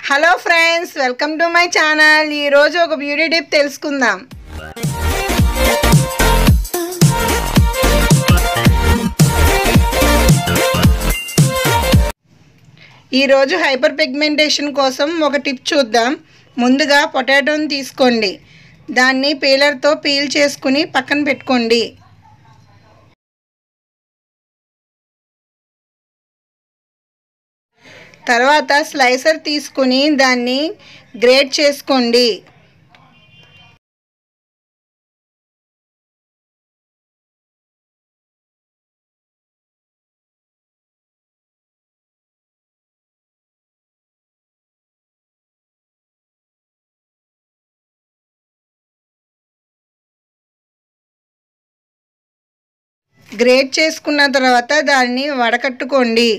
Hello friends welcome to my channel ఈరోజు ఒక beauty tip తెలుసుకుందాం ఈరోజు హైపర్ పిగ్మెంటేషన్ కోసం ఒక టిప్ చూద్దాం ముందుగా పొటాటోని తీసుకోండి దాన్ని పీలర్తో పీల్ చేసుకుని పక్కన పెట్టుకోండి తర్వాత స్లైసర్ తీసుకుని దాన్ని గ్రేట్ చేసుకోండి గ్రేట్ చేసుకున్న తర్వాత దాన్ని వడకట్టుకోండి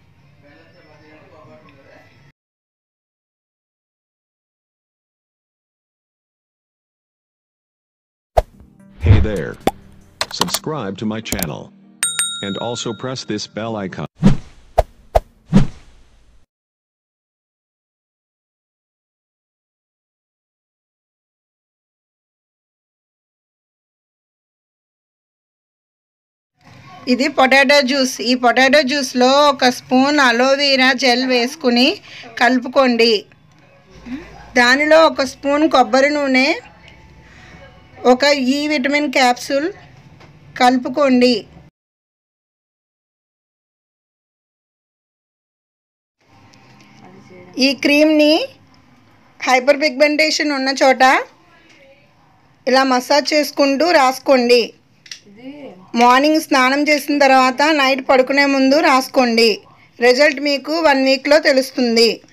Hey there. Subscribe to my channel. And also press this bell icon. ఇది పొటాటో జ్యూస్ ఈ పొటాటో జ్యూస్లో ఒక స్పూన్ అలోవెరా జెల్ వేసుకుని కలుపుకోండి దానిలో ఒక స్పూన్ కొబ్బరి నూనె ఒక ఈ విటమిన్ క్యాప్సూల్ కలుపుకోండి ఈ క్రీమ్ని హైపర్ పిగ్మెంటేషన్ ఉన్న చోట ఇలా మసాజ్ చేసుకుంటూ రాసుకోండి మార్నింగ్ స్నానం చేసిన తర్వాత నైట్ పడుకునే ముందు రాసుకోండి రిజల్ట్ మీకు వన్ వీక్లో తెలుస్తుంది